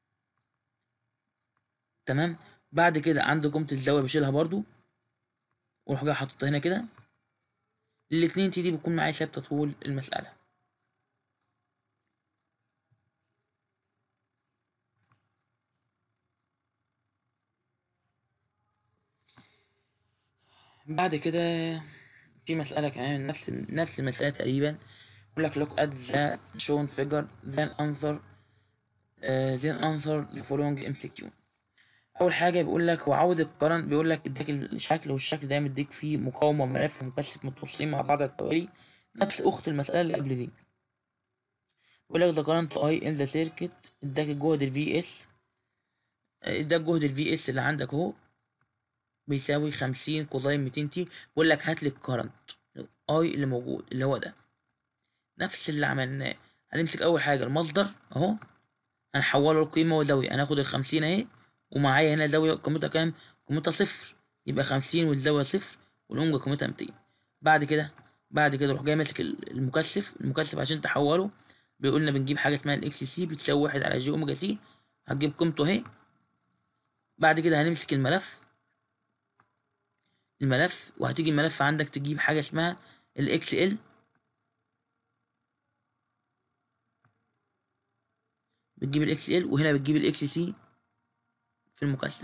تمام بعد كده عندي قيمه الزاويه بشيلها برضو واروح جاي حاططها هنا كده الاتنين تي دي بتكون معايا ثابته طول المساله بعد كده في مسألة كمان نفس نفس المسألة تقريبا يقول لك look at the shown figure then answer uh, then answer the following MCQ اول حاجه بيقول لك هو عاوز القرن بيقول لك اداك الشكل والشكل ده مديك فيه مقاومه وملف ومكثف متصلين مع بعض على التوالي نفس اخت المساله اللي قبل دي بيقول لك the current I in the circuit اداك الجهد ال VS اداك جهد ال VS اللي عندك اهو بيساوي خمسين كوزين ميتين تي بيقول لك هات لي الكرنت اي اللي موجود اللي هو ده نفس اللي عملناه هنمسك اول حاجه المصدر اهو هنحوله لقيمه وزاويه هناخد الخمسين اهي ومعايا هنا زاويه قيمتها كام قيمتها صفر يبقى خمسين والزاويه صفر والأونجا قيمتها ميتين بعد كده بعد كده روح جاي ماسك المكثف المكثف عشان تحوله بيقول لنا بنجيب حاجه اسمها الاكس سي بتساوي واحد على جي اوميجا سي هتجيب قيمته اهي بعد كده هنمسك الملف الملف وهتيجي الملف عندك تجيب حاجه اسمها الاكس ال بتجيب الاكس ال وهنا بتجيب الاكس سي في المكثف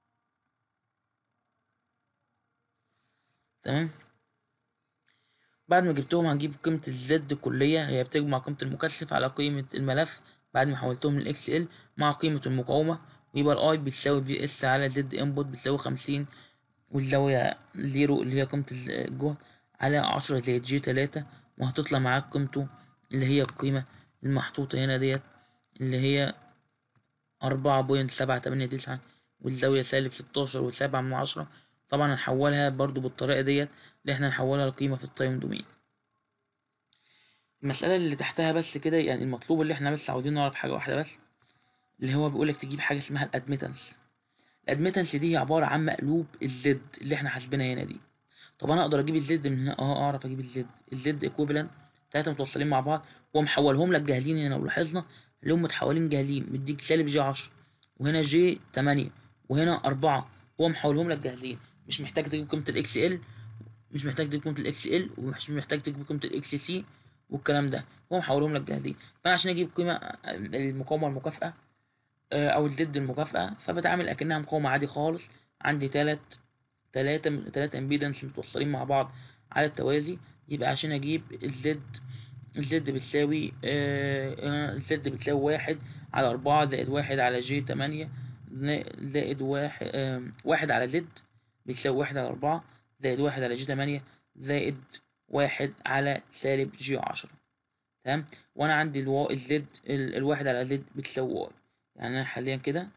تمام بعد ما جبتهم هنجيب قيمة الزد كلية هي بتجمع قيمة المكثف على قيمة الملف بعد ما حولتهم للاكس ال مع قيمة المقاومة ويبقى الاي بتساوي في اس على زد انبوت بتساوي خمسين والزاوية زيرو اللي هي قيمة الجهد على عشرة زائد جي تلاتة وهتطلع معاك قيمته اللي هي القيمة المحطوطة هنا ديت اللي هي أربعة بوينت سبعة تمانية تسعة والزاوية سالب ستاشر وسبعة من عشرة طبعا هنحولها برضو بالطريقة ديت اللي احنا نحولها لقيمة في التايم دومين المسألة اللي تحتها بس كده يعني المطلوب اللي احنا بس عاوزين نعرف حاجة واحدة بس اللي هو بيقولك تجيب حاجة اسمها الادميتنس الادميتنس دي هي عبارة عن مقلوب الزد اللي احنا حاسبينها هنا دي طب انا اقدر اجيب الزد من هنا اه اعرف اجيب الزد الزد ايكوفالنت تلاتة متوصلين مع بعض ومحولهم لك جاهزين هنا ولاحظنا اللي هم متحولين جاهزين مديك سالب جي عشرة وهنا جي تمانية وهنا أربعة هو محولهم لك جاهزين مش محتاج تجيب قيمة الاكس ال مش محتاج تجيب قيمة الاكس ال ومش محتاج تجيب قيمة الاكس سي والكلام ده هو محولهم لك جاهزين فانا عشان اجيب قيمة المقاومة المكافئة او الضد المكافأة فبتعامل اكنها مقاومة عادي خالص عندي تلات تلاتة تلاتة امبيدنس متوصلين مع بعض على التوازي يبقى عشان اجيب الزد الزد بتساوي آه الزد بتساوي واحد على أربعة زائد واحد على جي تمانية زائد واحد آه واحد على زد بتساوي واحد على أربعة زائد واحد على جي تمانية زائد واحد على سالب جي عشرة تمام وأنا عندي الوا الزد ال... الواحد على زد بتساوي واي يعني أنا حاليا كده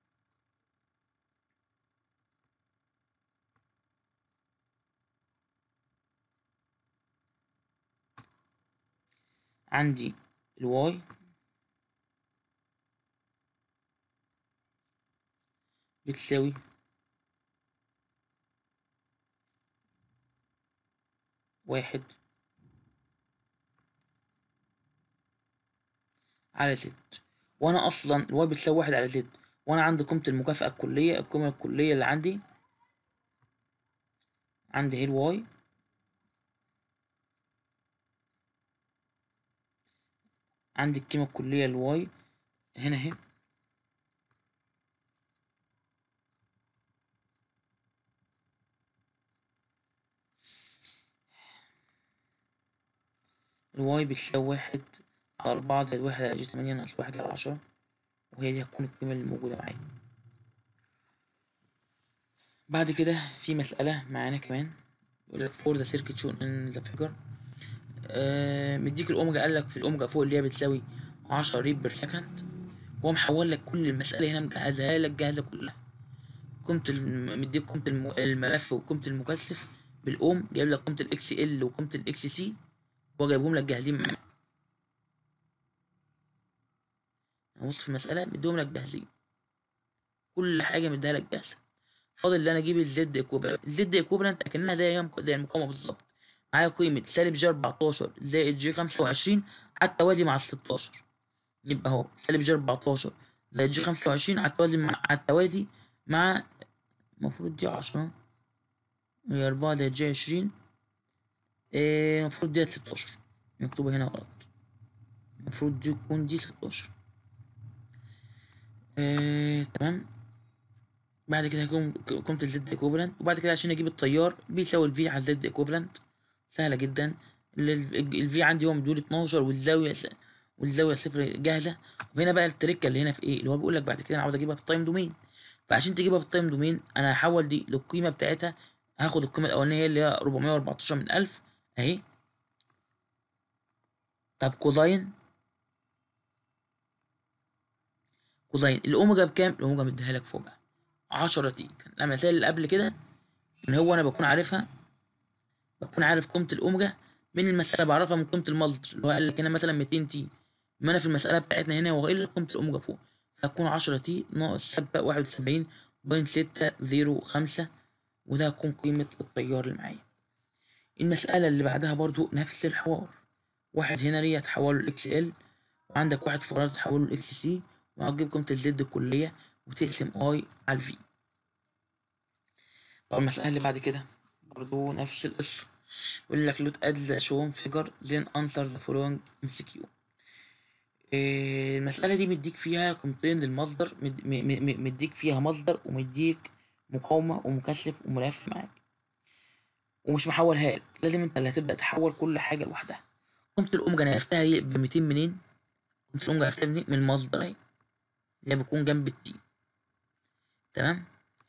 عندي الواي بتساوي واحد على زد وانا اصلا الواي بتساوي واحد على زد وانا عندي قيمة المكافأة الكلية القيمة الكلية اللي عندي عندي اهي الواي عندي القيمة الكلية الواي هنا اهي الواي بتساوي واحد على أربعة زائد واحد على جي تمانية ناقص واحد على عشرة وهي دي هتكون القيمة اللي موجودة معايا بعد كده في مسألة معانا كمان يقول لك فور ذا سيركت شون ان ذا فيجر مديك الأوميجا قال لك في الأوميجا فوق اللي هي بتساوي عشرة ريب بير سكند هو محول لك كل المسألة هنا مجهزها لك جاهزة كلها قيمة مديك قيمة الملف وقيمة المكثف بالأوم جايب لك قيمة الإكس إل وقيمة الإكس سي هو جايبهم لك جاهزين معاك بص في المسألة مديهم لك جاهزين كل حاجة مديها لك جاهزة فاضل ان انا اجيب الزد ايكوفالنت الزد ايكوفالنت اكنها زي زي المقاومة بالظبط معايا قيمة سالب جي 14 زائد جي 25 على التوازي مع ال 16 يبقى اهو سالب جي 14 زائد جي 25 على التوازي مع على التوازي مع المفروض دي 10 هي 4 زائد جي 20 المفروض ديت 16 مكتوبة هنا غلط المفروض دي تكون دي 16 آه، تمام بعد كده هيكون قيمة الزد ايكوفالنت وبعد كده عشان اجيب التيار بيساوي الفي على الزد ايكوفالنت سهلة جدا الفي عندي هو مديول 12 والزاوية والزاوية صفر جاهزة وهنا بقى التركة اللي هنا في ايه اللي هو بيقول لك بعد كده انا عاوز اجيبها في التايم دومين فعشان تجيبها في التايم دومين انا هحول دي للقيمه بتاعتها هاخد القيمه الاولانيه اللي هي 414 من 1000 اهي طب كوزاين كوزاين الاوميجا بكام الاوميجا مديها لك فوق بقى 10 تي كان المثال اللي قبل كده ان هو انا بكون عارفها بكون عارف قيمه الاوميجا من المساله بعرفها من قيمه المصدر اللي هو قال لك هنا مثلا 200 تي ما انا في المساله بتاعتنا هنا هو قايل لك قيمه الاوميجا فوق فهتكون 10 تي ناقص 71.605 وده هتكون قيمه التيار اللي معايا المساله اللي بعدها برضو نفس الحوار واحد هنري هتحوله الاكس ال وعندك واحد فراد تحوله الاكس سي وهتجيب قيمه الزد الكليه وتقسم اي على الفي طب المسألة اللي بعد كده برضو نفس القصة يقول لك لوت اد ذا شون فيجر then answer the following MCQ إيه المسألة دي مديك فيها قيمتين للمصدر مد- م- م- م- مديك فيها مصدر ومديك مقاومة ومكثف وملف معاك ومش محولها لك لازم انت اللي هتبدأ تحول كل حاجة لوحدها قيمة الأوميجا أنا عرفتها هي ب 200 منين؟ قيمة الأوميجا عرفتها منين؟ من المصدر اهي اللي بيكون جنب التي تمام؟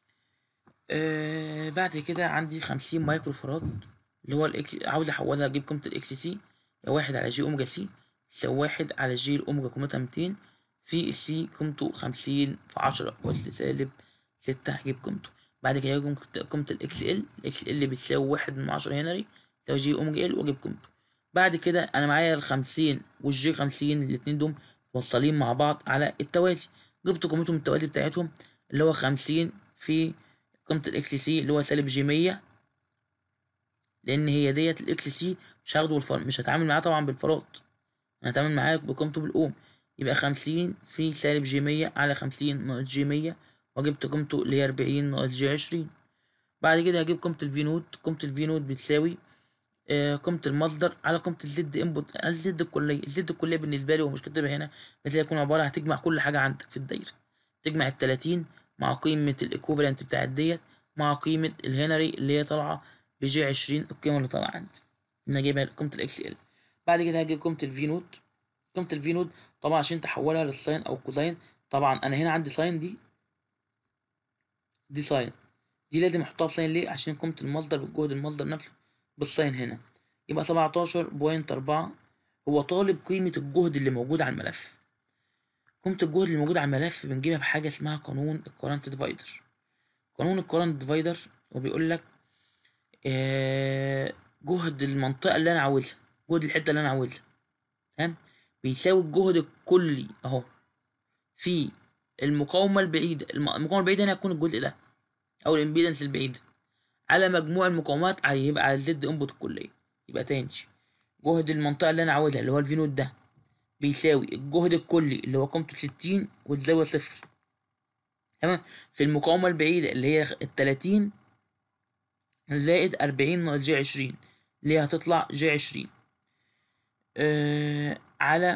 آه بعد كده عندي خمسين مايكرو فراد اللي هو الاكس عاوز احولها اجيب قيمة الاكس سي يا واحد على جي اوميجا سي يساوي واحد على جي الاوميجا قيمتها ميتين في السي قيمته خمسين في عشرة أس سالب ستة هجيب قيمته بعد كده هجيب قيمة- قيمة الاكس ال الاكس ال بتساوي واحد من عشرة هنري تساوي جي اوميجا ال واجيب قيمته بعد كده انا معايا الخمسين والجي خمسين الاتنين دول موصلين مع بعض على التوازي جبت قيمتهم التوازي بتاعتهم اللي هو خمسين في قيمة الاكس سي اللي هو سالب جي مية لأن هي ديت الاكس سي مش هاخده بالفر... مش هتعامل معاه طبعا بالفراد أنا هتعامل معاه بقيمته بالأوم يبقى خمسين في سالب جي مية على خمسين ناقص جي مية وجبت قيمته اللي هي أربعين ناقص جي عشرين بعد كده هجيب قيمة الفي نوت قيمة الفي نوت بتساوي آه، قيمة المصدر على قيمة الزد انبوت الزد الكلية الزد الكلية بالنسبة لي ومش كاتبها هنا بس هي هتكون عبارة هتجمع كل حاجة عندك في الدايرة تجمع التلاتين مع قيمة الايكوفالنت بتاعت ديت مع قيمة الهنري اللي هي طالعة بجي عشرين القيمة اللي طالعة عندي أنا جايبها قيمة الإكس إل بعد كده هجيب قيمة الفي نوت قيمة الفي نوت طبعا عشان تحولها للساين أو كوزاين طبعا أنا هنا عندي ساين دي دي ساين دي لازم أحطها بساين ليه عشان قيمة المصدر بالجهد المصدر نفسه بالساين هنا يبقى سبعتاشر بوينت أربعة هو طالب قيمة الجهد اللي موجود على الملف قيمة الجهد اللي موجود على الملف بنجيبها بحاجة اسمها قانون الكورنت ديفايدر قانون الكورنت ديفايدر وبيقول لك آه، جهد المنطقة اللي أنا عاوزها جهد الحتة اللي أنا عاوزها تمام بيساوي الجهد الكلي أهو في المقاومة البعيدة الم- المقاومة البعيدة هنا هتكون الجزء ده أو الإمبيدنس البعيدة على مجموع المقاومات على يبقى على الزد انبوت الكلية يبقى تاني جهد المنطقة اللي أنا عاوزها اللي هو الفي نوت ده بيساوي الجهد الكلي اللي هو قيمته ستين والزاوية صفر تمام في المقاومة البعيدة اللي هي التلاتين زائد أربعين ناقص جي عشرين اللي هي هتطلع جي عشرين آه على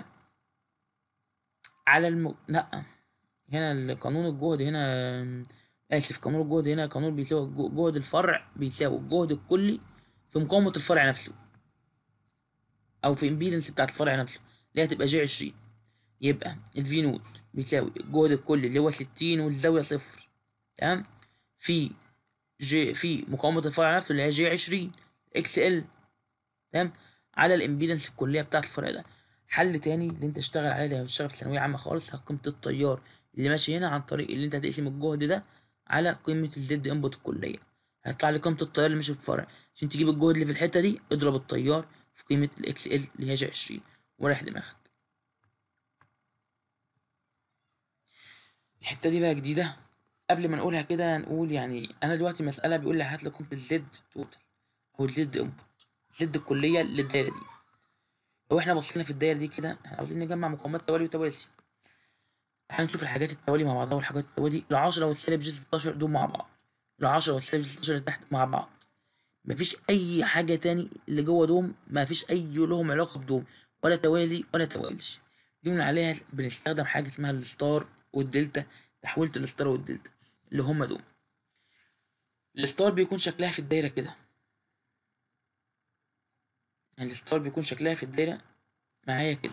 على الم... لأ هنا ال- قانون الجهد هنا آسف قانون الجهد هنا قانون بيساوي الج- جهد الفرع بيساوي الجهد الكلي في مقاومة الفرع نفسه أو في امبيدنس بتاعت الفرع نفسه اللي هي هتبقى جي عشرين يبقى الفي نوت بيساوي الجهد الكلي اللي هو ستين والزاوية صفر تمام في جي في مقاومة الفرع نفسه اللي هي جي عشرين اكس ال تمام على الامبيدنس الكلية بتاعت الفرع ده حل تاني اللي انت تشتغل عليه زي ما بتشتغل في ثانوية عامة خالص هي قيمة التيار اللي ماشي هنا عن طريق اللي انت هتقسم الجهد ده على قيمة الزد انبوت الكلية هيطلع لي قيمة التيار اللي ماشي في الفرع عشان تجيب الجهد اللي في الحتة دي اضرب التيار في قيمة الاكس ال اللي هي جي عشرين وريح دماغك الحتة دي بقى جديدة قبل ما نقولها كده نقول يعني انا دلوقتي مسألة بيقول لي هات لي قيمة الزد توتال او الزد انبوت الزد الكلية للدايرة دي لو احنا بصينا في الدايرة دي كده احنا عاوزين نجمع مقاومات توالي وتوازي تعالى نشوف الحاجات التوالي مع بعضها والحاجات التوالي العشرة والسالب جي 16 دول مع بعض العشرة والسالب جي 16 اللي تحت مع بعض مفيش أي حاجة تاني اللي جوه دوم مفيش أي لهم علاقة بدوم ولا توالي ولا تواليش دي من عليها بنستخدم حاجة اسمها الستار والدلتا تحويلة الستار والدلتا اللي هما دول الستار بيكون شكلها في الدايرة كده يعني الستار بيكون شكلها في الدايرة معايا كده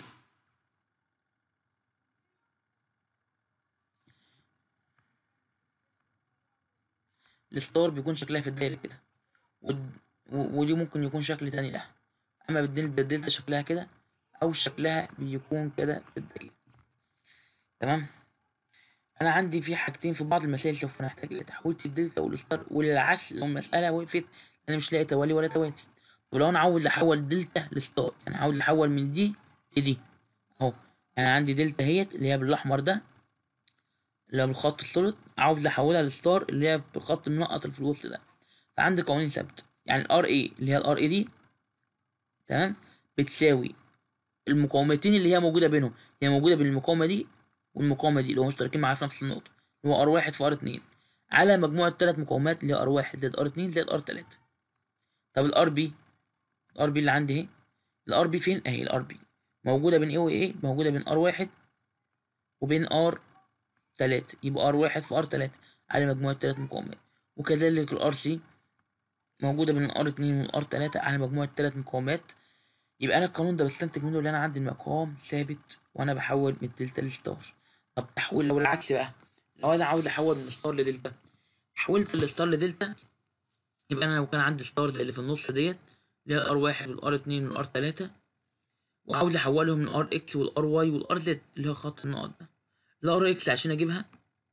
الستار بيكون شكلها في الدايره كده ود- و- ودي ممكن يكون شكل تاني لها اما بالدل- بالدلتا شكلها كده او شكلها بيكون كده في الدايره تمام انا عندي في حاجتين في بعض المسائل سوف نحتاج لتحويل الدلتا والستار والعكس لو المساله وقفت انا مش لاقي توالي ولا توازي طب لو انا عاوز احول دلتا لستار يعني عاوز احول من دي لدي اهو انا عندي دلتا اهيت اللي هي بالاحمر ده اللي هو بالخط السوليد عاوز احولها لستار اللي هي بالخط المنقط اللي في الوسط ده فعندي قوانين ثابته يعني الار اي اللي هي الار اي دي تمام بتساوي المقاومتين اللي هي موجوده بينهم هي موجوده بين المقاومه دي والمقاومه دي اللي هو مشتركين معاها في نفس النقطه اللي هو ار واحد في ار اتنين على مجموعه ثلاث مقاومات اللي هي ار واحد زائد ار اتنين زائد ار تلاته طب الار بي الار بي اللي عندي اهي الار بي فين اهي الار بي موجوده بين ايه وايه موجوده بين ار واحد وبين ار تلاتة يبقى ار واحد في ار تلاتة على مجموعة تلات مقاومات وكذلك الار سي موجودة بين الار اتنين والار تلاتة على مجموعة تلات مقاومات يبقى انا القانون ده بستنتج منه ان انا عندي المقام ثابت وانا بحول من الدلتا للستار طب تحويل لو العكس بقى لو انا عاوز احول من ستار لدلتا حولت الستار لدلتا يبقى انا لو كان عندي ستار زي اللي في النص ديت اللي هي الار واحد والار اتنين والار تلاتة وعاوز احولهم من ار اكس والار واي والار زد اللي هو خط النقط ده الار اكس عشان اجيبها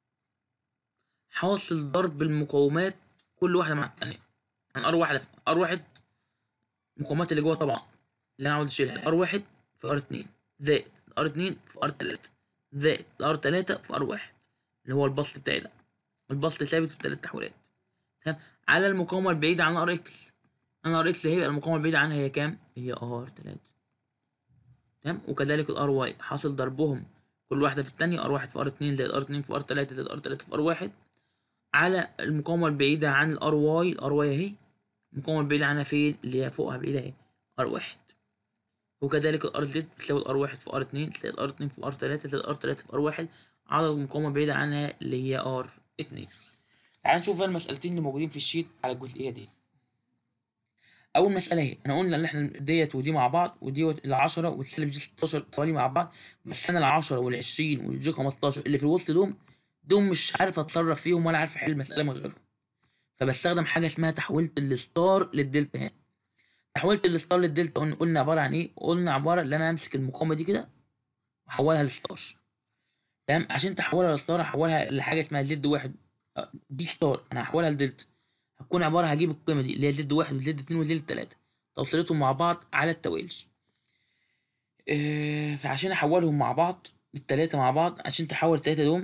حاصل ضرب المقاومات كل واحده مع التانية يعني ار واحده ار واحد المقاومات اللي جوه طبعا اللي انا عاوز اشيلها ار واحد في ار اتنين زائد ار اتنين في ار تلاتة زائد ار تلاتة في ار واحد اللي هو البسط بتاعي ده البسط ثابت في التلات تحويلات تمام على المقاومه البعيده عن ار اكس انا ار اكس هيبقى المقاومه البعيده عنها هي كام هي ار تلاتة تمام وكذلك الار واي حاصل ضربهم كل واحده في التانية ار واحد في ار اتنين زائد ار اتنين في ار تلاتة زائد ار تلاتة في ار واحد على المقاومة البعيدة عن الار واي الار واي اهي المقاومة البعيدة عنها فين اللي هي فوقها بعيدة اهي ار واحد وكذلك الار زد بتساوي الار واحد في ار اتنين زائد ار اتنين في ار تلاتة زائد ار تلاتة في ار واحد على المقاومة البعيدة عنها اللي هي ار اتنين تعال نشوف بقى المسألتين اللي موجودين في الشيت على الجزئية دي اول مساله اهي انا قلنا ان احنا ديت ودي مع بعض ودي ال10 والسالب جي 16 توالي مع بعض بس انا ال10 وال20 والجي 15 اللي في الوسط دول دول مش عارف اتصرف فيهم ولا عارف احل المساله من غيرهم فبستخدم حاجه اسمها تحويله الستار للدلتا هنا تحويله الستار للدلتا قلنا- قلنا عباره عن ايه قلنا عباره ان انا امسك المقاومه دي كده واحولها لستار تمام عشان تحولها لستار احولها لحاجه اسمها زد واحد آه، دي ستار انا هحولها لدلتا هتكون عبارة هجيب القيمة دي اللي هي زد واحد وزد اتنين وزد تلاتة توصيلتهم مع بعض على التوالي إيه فعشان احولهم مع بعض التلاتة مع بعض عشان تحول التلاتة دول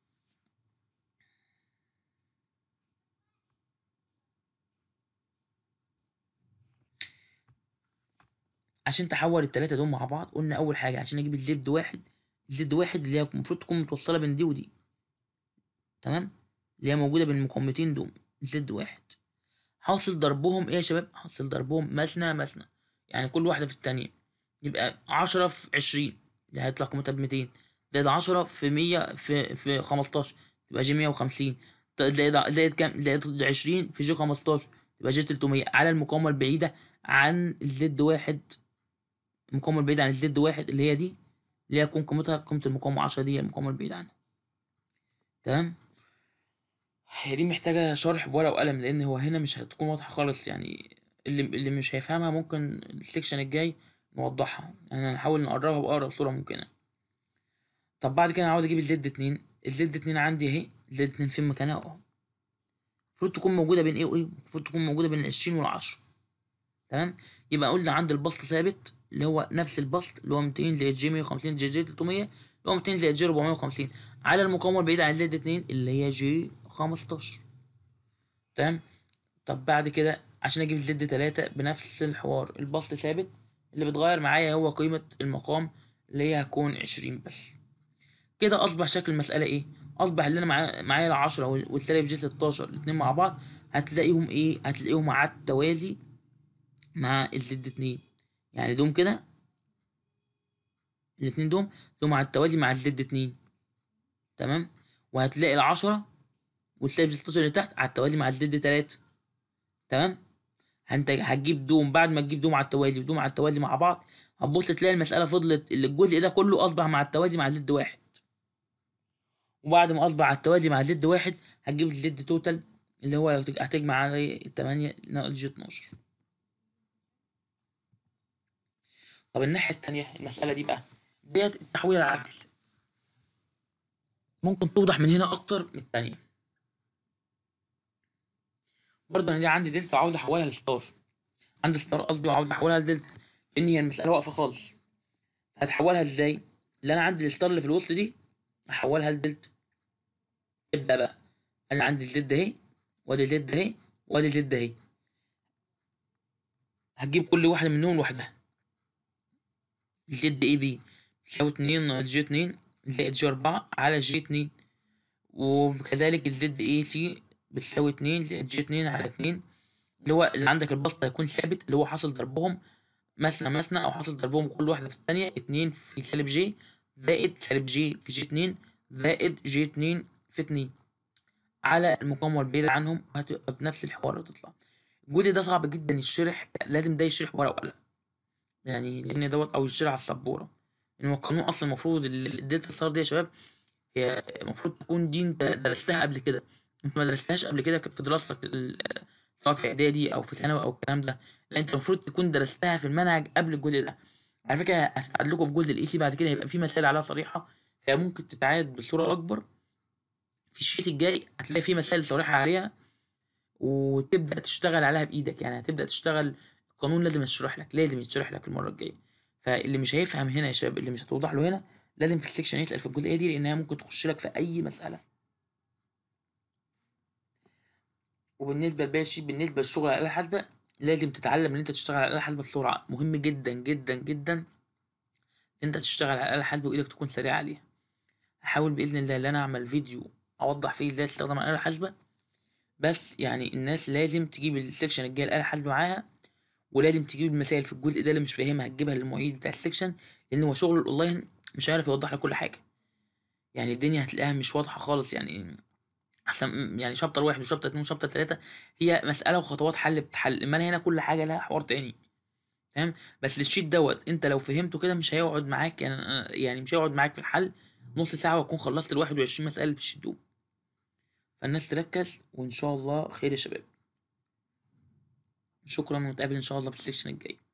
عشان تحول التلاتة دول مع بعض قلنا أول حاجة عشان أجيب الزد واحد الزد واحد اللي هي المفروض تكون متوصلة بين دي ودي تمام اللي هي موجودة بين المقاومتين دول زد واحد حاصل ضربهم ايه يا شباب حاصل ضربهم مثنى مثنى يعني كل واحدة في التانية يبقى عشرة في عشرين اللي هيطلع قيمتها بميتين زائد عشرة في مية في في خمستاشر تبقى جي مية وخمسين زائد زائد كام زائد عشرين في جي خمستاشر تبقى جي تلتمية على المقاومة البعيدة عن الزد واحد المقاومة البعيدة عن الزد واحد اللي هي دي اللي هي تكون قيمتها قيمة المقاومة عشرة دي هي المقاومة البعيدة عنها تمام هي دي محتاجة شرح بورقة وقلم لأن هو هنا مش هتكون واضحة خالص يعني اللي اللي مش هيفهمها ممكن السكشن الجاي نوضحها يعني هنحاول نقربها بأقرب صورة ممكنة طب بعد كده أنا عاوز أجيب الزد اتنين الزد اتنين عندي أهي الزد اتنين فين مكانها أهو المفروض تكون موجودة بين إيه وإيه المفروض تكون موجودة بين العشرين والعشرة تمام يبقى قلنا عند البسط ثابت اللي هو نفس البسط اللي هو 200 زائد جي 150 زائد جي 300 اللي هو 200 زائد جي 450 على المقاومة البعيدة عن زد 2 اللي هي جي 15 تمام طب بعد كده عشان اجيب زد 3 بنفس الحوار البسط ثابت اللي بيتغير معايا هو قيمة المقام اللي هي هتكون 20 بس كده اصبح شكل المسألة ايه اصبح اللي انا معايا معايا العشرة وال- والسالب جي 16 الاتنين مع بعض هتلاقيهم ايه هتلاقيهم على التوازي مع الزد 2 يعني دوم كده الاتنين دوم دوم على التوازي مع الزد 2 تمام وهتلاقي العشرة والسالب 16 اللي تحت على التوازي مع الزد 3 تمام انت هتجيب دوم بعد ما تجيب دوم على التوازي ودوم على التوازي مع بعض هتبص تلاقي المسألة فضلت اللي الجزء ده كله أصبح مع التوازي مع زد واحد وبعد ما أصبح على التوازي مع زد واحد هتجيب الزد توتال اللي هو هتج- هتجمع على التمانية ناقص جي اتناشر طب الناحية التانية المسألة دي بقى ديت التحويل العكس ممكن توضح من هنا أكتر من التانية برضه أنا دي عندي دلتا وعاوز أحولها لستار عندي ستار قصدي وعاوز أحولها لدلتا لأن هي المسألة واقفة خالص هتحولها إزاي؟ اللي أنا عندي الستار اللي في الوسط دي أحولها لدلتا ابدأ بقى أنا عندي الزد أهي وأدي زد أهي وأدي زد أهي هتجيب كل واحدة منهم لوحدها زد اي بي تساوي اتنين ناقص جي اتنين زائد جي أربعة على جي اتنين وكذلك الزد اي سي بتساوي اتنين زائد جي اتنين على اتنين اللي هو اللي عندك البسط هيكون ثابت اللي هو حاصل ضربهم مثنى مثنى أو حاصل ضربهم كل واحدة في الثانية اتنين في سالب جي زائد سالب جي في جي اتنين زائد جي اتنين في اتنين على المقاومة البعيدة عنهم وهتبقى بنفس الحوار هتطلع الجزء ده صعب جدا يشرح لازم ده يشرح ورقة وقلم يعني لان دوت او يشتري على السبوره ان هو القانون اصلا المفروض ال- الدلتا ستار دي يا شباب هي المفروض تكون دي انت درستها قبل كده انت ما درستهاش قبل كده في دراستك ال- سواء في اعدادي او في ثانوي او الكلام ده لا انت المفروض تكون درستها في المنهج قبل الجزء ده على فكره هستعد لكم في جزء الاي سي بعد كده هيبقى في مسائل عليها صريحه فهي ممكن تتعاد بصوره اكبر في الشيت الجاي هتلاقي في مسائل صريحه عليها وتبدا تشتغل عليها بايدك يعني هتبدا تشتغل القانون لازم يشرح لك لازم يشرح لك المره الجايه فاللي مش هيفهم هنا يا شباب اللي مش هتوضح له هنا لازم في السكشن يسال في الجزئيه دي لانها ممكن تخش لك في اي مساله وبالنسبه لباقي الشيء بالنسبه للشغل على الاله الحاسبه لازم تتعلم ان انت تشتغل على الاله الحاسبه بسرعه مهم جدا جدا جدا ان انت تشتغل على الاله الحاسبه وايدك تكون سريعه عليها هحاول باذن الله ان انا اعمل فيديو اوضح فيه ازاي تستخدم الاله الحاسبه بس يعني الناس لازم تجيب السكشن الجاي الاله الحاسبه معاها ولازم تجيب المسائل في الجزء ده اللي مش فاهمها تجيبها للمعيد بتاع السكشن لان هو شغل الاونلاين مش هيعرف يوضح لك كل حاجه يعني الدنيا هتلاقيها مش واضحه خالص يعني احسن يعني شابتر واحد وشابتر اتنين وشابتر تلاته هي مساله وخطوات حل بتحل اما أنا هنا كل حاجه لها حوار تاني فاهم بس الشيت دوت انت لو فهمته كده مش هيقعد معاك يعني يعني مش هيقعد معاك في الحل نص ساعه وتكون خلصت ال 21 مساله اللي في الشيت دول فالناس تركز وان شاء الله خير يا شباب شكرا ونتقابل ان شاء الله في السكشن الجاي